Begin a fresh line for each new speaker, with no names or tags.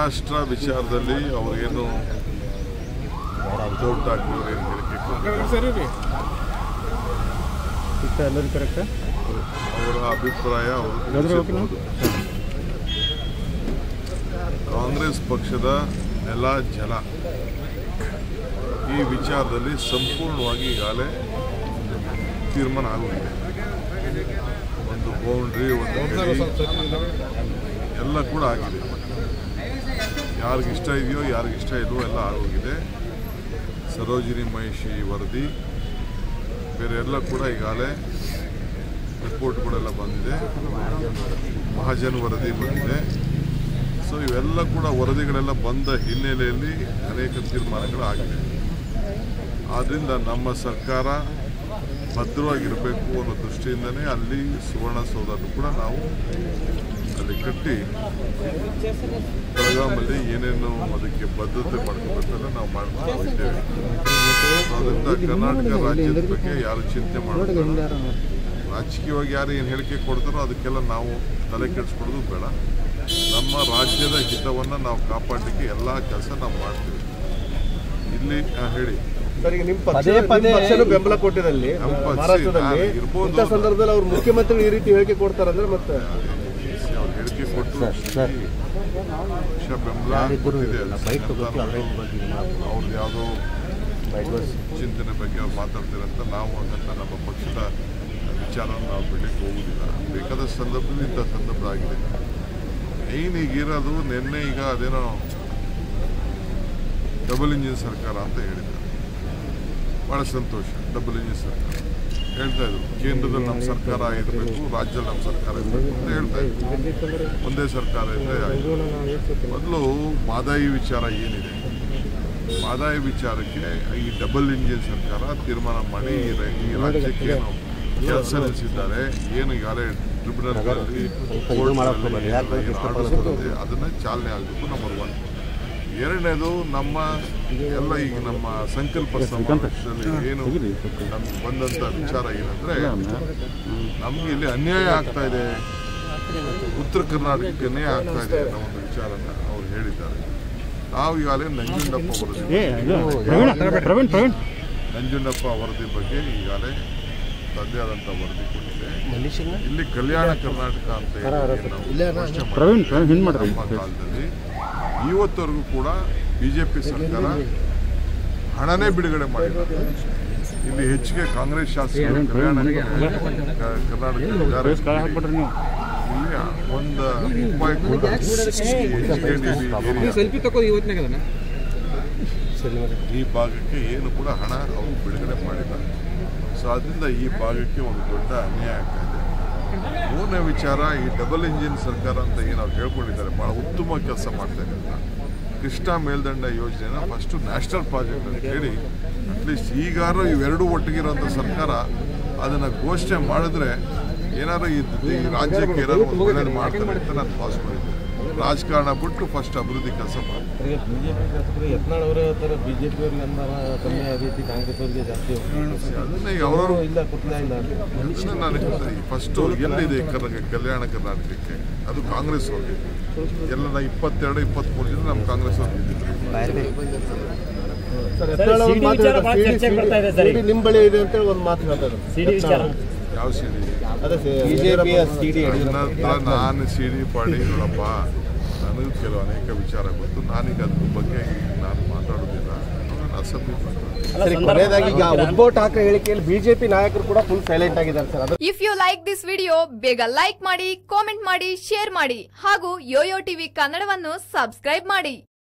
ಮಹಾರಾಷ್ಟ್ರ ವಿಚಾರದಲ್ಲಿ ಅವರೇನು ಉದ್ಧವ್ ಠಾಕ್ರೆ ಅವರು ಏನು ಹೇಳಿಕೆ ಕೊಟ್ಟಿದ್ದಾರೆ
ಎಲ್ಲರೂ ಕರೆಕ್ಟಾ
ಅವರ ಅಭಿಪ್ರಾಯ ಅವರು
ಗೌಡ್ರು ಹೋಗ್ತೀನಿ.
ತಿಳಿಸಿರ್ಬೋದು. ಕಾಂಗ್ರೆಸ್ ಪಕ್ಷದ ನೆಲ ಜಲ ಈ ವಿಚಾರದಲ್ಲಿ ಸಂಪೂರ್ಣವಾಗಿ ಈಗಾಗಲೇ ತೀರ್ಮಾನ ಆಗೋಗಿದೆ ಒಂದು ಬೌಂಡ್ರಿ ಒಂದು ಗಡಿ ಎಲ್ಲ ಕೂಡ ಆಗಿದೆ ಯಾರಿಗೆ ಇಷ್ಟ ಇದೆಯೋ ಯಾರಿಗೆ ಇಷ್ಟ ಇದೆಯೋ ಎಲ್ಲ ಆಗೋಗಿದೆ ಸರೋಜಿನಿ ಮಹಿಷಿ ವರದಿ ಬೇರೆ ಎಲ್ಲ ಕೂಡ ಈಗಾಗಲೇ ರಿಪೋರ್ಟ್ಗಳೆಲ್ಲ ಬಂದಿದೆ ಮಹಾಜನ್ ವರದಿ ಬಂದಿದೆ ಸೊ ಇವೆಲ್ಲ ಕೂಡ ವರದಿಗಳೆಲ್ಲ ಬಂದ ಹಿನ್ನೆಲೆಯಲ್ಲಿ ಅನೇಕ ತೀರ್ಮಾನಗಳು ಆಗಿದೆ ಆದ್ದರಿಂದ ನಮ್ಮ ಸರ್ಕಾರ ಭದ್ರವಾಗಿರಬೇಕು ಅನ್ನೋ ದೃಷ್ಟಿಯಿಂದನೇ ಅಲ್ಲಿ ಸುವರ್ಣಸೌಧನ್ನು ಕೂಡ ನಾವು ಅಲ್ಲಿ ಕಟ್ಟಿ ಬೆಳಗಾಮಲ್ಲಿ ಏನೇನು ಅದಕ್ಕೆ ಬದ್ಧತೆ ಮಾಡ್ಕೋಬೇಕಲ್ಲ ನಾವು ಮಾಡ್ತಾ ಇದ್ದೇವೆ ಸೊ ಅದರಿಂದ ಕರ್ನಾಟಕ ರಾಜ್ಯದ ಬಗ್ಗೆ ಯಾರು ಚಿಂತೆ ಮಾಡಬೇಕು ರಾಜಕೀಯವಾಗಿ ಯಾರು ಏನು ಹೇಳಿಕೆ ಕೊಡ್ತಾರೋ ಅದಕ್ಕೆಲ್ಲ ನಾವು ತಲೆ ಕೆಡಿಸ್ಕೊಡೋದು ಬೇಡ ನಮ್ಮ ರಾಜ್ಯದ ಹಿತವನ್ನು ನಾವು ಕಾಪಾಡಲಿಕ್ಕೆ ಎಲ್ಲ ಕೆಲಸ ನಾವು ಮಾಡ್ತೀವಿ ಇಲ್ಲಿ ಆ, ಹೇಳಿ
ಸರ್ ಈಗ ನಿಮ್ಮ ಪಕ್ಷ
ಪದೇ ಪದೇ
ನಿಮ್ಮ ಪಕ್ಷನೂ ಬೆಂಬಲ ಕೊಟ್ಟಿರಲ್ಲಿ
ನಮ್ಮ ಪಕ್ಷ
ಮಹಾರಾಷ್ಟ್ರದಲ್ಲಿ
ನಾನು ಇರ್ಬೋದು.
ಇಂಥ ಸಂದರ್ಭದಲ್ಲಿ ಅವ್ರ ಮುಖ್ಯಮಂತ್ರಿ ಈ ರೀತಿ ಹೇಳಿಕೆ ಕೊಡ್ತಾರಂದ್ರೆ ಮತ್ತೆ
ಅವ್ರು ಹೇಳಿಕೆ ಕೊಟ್ಟು ಪಕ್ಷ ಬೆಂಬಲ ಕೊಟ್ಟಿದೆ ಅದು. ಅವ್ರದ್ದು ಯಾವುದೋ ಚಿಂತನೆ ಬಗ್ಗೆ ಅವ್ರು ಮಾತಾಡ್ತಾರೆ ಅಂತ ನಾವು ಅದನ್ನ ನಮ್ಮ ಪಕ್ಷದ ವಿಚಾರವನ್ನು ನಾವು ಬಿಡಲಿಕ್ಕೆ ಹೋಗುದಿಲ್ಲ ಬೇಕಾದ ಸಂದರ್ಭದಲ್ಲಿ ಇಂಥ ಸಂದರ್ಭ ಆಗಿದೆ ಮೇಯ್ನ್ ಈಗ ಇರೋದು ನಿನ್ನೆ ಈಗ ಅದೇನೋ ಡಬಲ್ ಇಂಜಿನ್ ಸರ್ಕಾರ ಅಂತ ಹೇಳಿದ್ದಾರೆ ಭಾಳ ಸಂತೋಷ ಡಬಲ್ ಇಂಜಿನ್ ಸರ್ಕಾರ ಹೇಳ್ತಾ ಇದ್ರು ಕೇಂದ್ರದಲ್ಲಿ ನಮ್ಮ ಸರ್ಕಾರ ಇರಬೇಕು ರಾಜ್ಯದಲ್ಲಿ ನಮ್ಮ ಸರ್ಕಾರ ಇರಬೇಕು ಅಂತ ಹೇಳ್ತಾ ಇದ್ರು ಒಂದೇ ಸರ್ಕಾರ ಇದ್ರೆ ಆಯ್ತು. ಮೊದಲು ಮಾದಾಯಿ ವಿಚಾರ ಏನಿದೆ ಮಾದಾಯಿ ವಿಚಾರಕ್ಕೆ ಈ ಡಬಲ್ ಇಂಜಿನ್ ಸರ್ಕಾರ ತೀರ್ಮಾನ ಮಾಡಿ ಈ ರ- ಈ ರಾಜ್ಯಕ್ಕೆ ಏನು ಕೆಲಸ ನಿಲ್ಲಿಸಿದ್ದಾರೆ ಏನು ಈಗಾಗಲೇ ಟ್ರಿಬ್ಯುನಲ್ಗಳಲ್ಲಿ ಕೋರ್ಟ್ಗಳಲ್ಲಿ ಏನು ಆರ್ಡರ್ಸ್ ಬರುತ್ತೆ ಅದನ್ನ ಚಾಲನೆ ಆಗಬೇಕು ನಂಬರ್ ಒನ್ ಎರಡನೇದು ನಮ್ಮ ಎಲ್ಲ ಈಗ ನಮ್ಮ ಸಂಕಲ್ಪ ಸಮಾವೇಶದಲ್ಲಿ ಏನು ನಮ್ಗೆ ಬಂದಂತ ವಿಚಾರ ಏನಂದ್ರೆ ನಮ್ಗೆ ಇಲ್ಲಿ ಅನ್ಯಾಯ ಆಗ್ತಾ ಇದೆ ಉತ್ತರ ಕರ್ನಾಟಕಕ್ಕೆ ಅನ್ಯಾಯ ಆಗ್ತಾ ಇದೆ ಅನ್ನೋ ಒಂದು ವಿಚಾರನ ಅವ್ರು ಹೇಳಿದ್ದಾರೆ ನಾವು ಈಗಾಗಲೇ ನಂಜುಂಡಪ್ಪ ವರದಿ
ಏ ಇದು ಪ್ರವೀಣ್ ಪ್ರವೀಣ್ ಪ್ರವೀಣ್
ನಂಜುಂಡಪ್ಪ ವರದಿ ಬಗ್ಗೆ ಈಗಾಗಲೇ ತಂದೆ ಆದಂಥ ವರದಿ ಕೊಟ್ಟಿದೆ ಇಲ್ಲಿ ಕಲ್ಯಾಣ ಕರ್ನಾಟಕ ಅಂತ ಹೇಳಿ ನಾವು ಘೋಷಣೆ
ಪ್ರವೀಣ್ ಪ್ರವೀಣ್ ಹಿಂದ್ ಮಾಡ್ರಿ
ನಮ್ಮ ಕಾಲದಲ್ಲಿ ಇವತ್ತವರೆಗೂ ಕೂಡ ಬಿಜೆಪಿ ಸರ್ಕಾರ ಹಣನೇ ಬಿಡುಗಡೆ ಮಾಡಿಲ್ಲ ಇಲ್ಲಿ ಹೆಚ್ಚಿಗೆ ಕಾಂಗ್ರೆಸ್ ಶಾಸಕರು ಕಲ್ಯಾಣ ಕ- ಕರ್ನಾಟಕ ಇದ್ದಾರೆ.
ಕಾಳು ಹಾಕ್ಬಿಡ್ರಿ ನೀವು
ಇಲ್ಲಿ ಒಂದು ರೂಪಾಯಿ ಕೂಡ HKDB area
ಸೆಲ್ಫಿ ತಗೋದು ಇವತ್ತಿನಾಗ ಅದನ್ನ
ಈ ಭಾಗಕ್ಕೆ ಏನು ಕೂಡ ಹಣ ಅವರು ಬಿಡುಗಡೆ ಮಾಡಿಲ್ಲ ಸೊ ಅದರಿಂದ ಈ ಭಾಗಕ್ಕೆ ಒಂದು ದೊಡ್ಡ ಅನ್ಯಾಯ ಆಗ್ತಾ ಇದೆ ಮೂರನೇ ವಿಚಾರ ಈ ಡಬಲ್ ಇಂಜಿನ್ ಸರ್ಕಾರ ಅಂತ ಏನು ಅವ್ರು ಹೇಳ್ಕೊಂಡಿದ್ದಾರೆ ಭಾಳ ಉತ್ತಮ ಕೆಲಸ ಮಾಡ್ತಾ ಇದೆ ಅಂತ ಕೃಷ್ಣಾ ಮೇಲ್ದಂಡ ಯೋಜನೆನ ಫಸ್ಟು ನ್ಯಾಷನಲ್ ಪ್ರಾಜೆಕ್ಟ್ ಅಂತ ಹೇಳಿ ಅಟ್ಲೀಸ್ಟ್ ಈಗಾರು ಇವೆರಡೂ ಒಟ್ಟಿಗಿರೋಂಥ ಸರ್ಕಾರ ಅದನ್ನು ಘೋಷಣೆ ಮಾಡಿದ್ರೆ ಏನಾದ್ರು ಈ ಈ ರಾಜ್ಯಕ್ಕೆ ಏನಾದ್ರು ಒಂದು ಒಳ್ಳೇದು ಮಾಡ್ತಾರೆ ಅಂತ ನಾನು ಭಾವಿಸ್ಕೊಂಡಿದ್ದೆ ರಾಜಕಾರಣ ಬಿಟ್ಟು ಫಸ್ಟ್ ಅಭಿವೃದ್ಧಿ ಕೆಲಸ ಮಾಡಿ
ಈಗ ಬಿಜೆಪಿ ಶಾಸಕರು ಯತ್ನಾಳ್ ಅವರೇ ಹೇಳ್ತಾರೆ ಬಿಜೆಪಿ ಅವ್ರಿಗೆ ಅನುದಾನ ಕಮ್ಮಿ ಆಗೈತಿ ಕಾಂಗ್ರೆಸ್ ಅವರಿಗೆ ಜಾಸ್ತಿ
ಅದನ್ನ ಈಗ ಅವರು
ಇಲ್ಲ ಕೊಟ್ಟಿಲ್ಲ ಇಲ್ಲ
ಅದನ್ನ ನಾನು ಹೇಳ್ತೀನಿ ಫಸ್ಟು ಎಲ್ಲಿದೆ ಕರ್ನಾಟಕ ಕಲ್ಯಾಣ ಕರ್ನಾಟಕಕ್ಕೆ ಅದು ಕಾಂಗ್ರೆಸ್ ಅವ್ರಿಗೆ ಎಲ್ಲ ನಾ ಇಪ್ಪತ್ತೆರಡು ಇಪ್ಪತ್ತ್ಮೂರು ಜನ ನಮ್ಮ ಕಾಂಗ್ರೆಸ್ ಅವ್ರು ಗೆದ್ದಿದ್ರು
ಸರ್ ಯತ್ನಾಳ್ ಅವ್ರ
ಸಿಡಿ
ಮಾತು
ವಿಚಾರ
ಹೇಳ್ತಾರೆ,
ಭಾಳ
ಸಿಡಿ-
ಚರ್ಚೆ ಬರ್ತಾ ಇದೆ ಸರ್ ಈಗ.
ಸಿಡಿ ನಿಮ್ಮ ಬಳಿ ಇದೆ ಅಂತ ಒಂದು ಮಾತು ಹೇಳ್ತಾರೆ
ಸಿಡಿ ವಿಚಾರ
ಯಾವ ಸಿಡಿ
ಅದೇ ಬಿಜೆಪಿಯ ಸಿಡಿ
ನನ್ನ ಹತ್ರ ನಾನು ಸಿಡಿ ಪಾಡಿ ನೋಡಪ್ಪ ನನಗೂ ಕೆಲವು ಅನೇಕ ವಿಚಾರ ಗೊತ್ತು ನಾನೀಗ ಅದ್ರ ಬಗ್ಗೆ ಈಗ ನಾನು ಮಾತಾಡೋದಿಲ್ಲ ನಾನು ಅಸಭ್ಯ ಮಾತಾಡೋದು
ಸರಿ ಕೊನೆಯದಾಗಿ ಈಗ ಉದ್ಧವ್ ಠಾಕ್ರೆ ಹೇಳಿಕೆಯಲ್ಲಿ ಬಿಜೆಪಿ ನಾಯಕರು ಕೂಡ ಫುಲ್ ಸೈಲೆಂಟ್ ಆಗಿದ್ದಾರೆ ಸರ್ ಅದು
if you like this video ಬೇಗ ಲೈಕ್ ಮಾಡಿ ಕಾಮೆಂಟ್ ಮಾಡಿ ಶೇರ್ ಮಾಡಿ ಹಾಗೂ ಯೋಯೋ ಟಿವಿ ಕನ್ನಡವನ್ನು ಸಬ್ಸ್ಕ್ರೈಬ್ ಮಾಡಿ